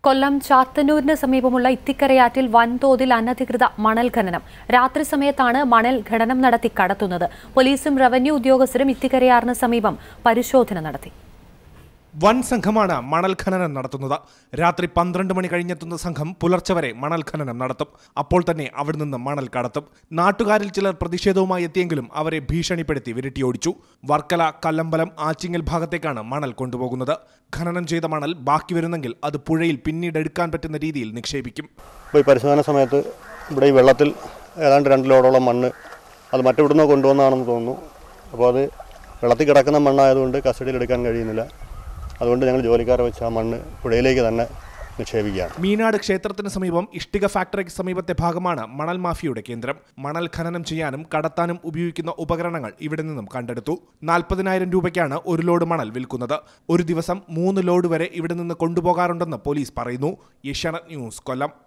കൊല്ലം ചാത്തന്നൂരിന് സമീപമുള്ള ഇത്തിക്കരയാറ്റിൽ വൻതോതിൽ അനധികൃത മണൽ ഖനനം രാത്രി സമയത്താണ് മണൽ ഖനനം നടത്തി കടത്തുന്നത് പോലീസും റവന്യൂ ഉദ്യോഗസ്ഥരും ഇത്തിക്കരയാറിന് സമീപം പരിശോധന നടത്തി വൻ സംഘമാണ് മണൽ ഖനനം നടത്തുന്നത് രാത്രി പന്ത്രണ്ട് മണി കഴിഞ്ഞെത്തുന്ന സംഘം പുലർച്ചെ വരെ മണൽ ഖനനം നടത്തും അപ്പോൾ തന്നെ അവിടെ നിന്ന് മണൽ കടത്തും നാട്ടുകാരിൽ ചിലർ പ്രതിഷേധവുമായി എത്തിയെങ്കിലും അവരെ ഭീഷണിപ്പെടുത്തി വിരട്ടിയോടിച്ചു വർക്കല കല്ലമ്പലം ആച്ചിങ്ങൽ ഭാഗത്തേക്കാണ് മണൽ കൊണ്ടുപോകുന്നത് ഖനനം ചെയ്ത മണൽ ബാക്കി വരുന്നെങ്കിൽ അത് പുഴയിൽ പിന്നീട് എടുക്കാൻ പറ്റുന്ന രീതിയിൽ നിക്ഷേപിക്കും ഇപ്പോൾ ഈ പരിശോധന സമയത്ത് ഇവിടെ ഈ വെള്ളത്തിൽ ഏതാണ്ട് രണ്ട് ലോഡോളം മണ്ണ് അത് മറ്റെവിടുന്നോ കൊണ്ടുവന്നതാണെന്ന് തോന്നുന്നു അപ്പോൾ അത് വെള്ളത്തിൽ കിടക്കുന്ന മണ്ണായതുകൊണ്ട് കസ്റ്റഡിയിൽ എടുക്കാൻ കഴിയുന്നില്ല അതുകൊണ്ട് ഞങ്ങൾ ജോലിക്കാരെ വെച്ച് ആ മണ്ണ് പുഴയിലേക്ക് തന്നെ നിക്ഷേപിക്കുകയാണ് മീനാട് ക്ഷേത്രത്തിന് സമീപം ഇഷ്ടിക ഫാക്ടറിക്ക് സമീപത്തെ ഭാഗമാണ് മണൽ മാഫിയയുടെ കേന്ദ്രം മണൽ ഖനനം ചെയ്യാനും കടത്താനും ഉപയോഗിക്കുന്ന ഉപകരണങ്ങൾ ഇവിടെ നിന്നും കണ്ടെടുത്തു നാൽപ്പതിനായിരം രൂപയ്ക്കാണ് ഒരു ലോഡ് മണൽ വിൽക്കുന്നത് ഒരു ദിവസം മൂന്ന് ലോഡ് വരെ ഇവിടെ നിന്ന് കൊണ്ടുപോകാറുണ്ടെന്ന് പോലീസ് പറയുന്നു ഏഷ്യാനെറ്റ് ന്യൂസ് കൊല്ലം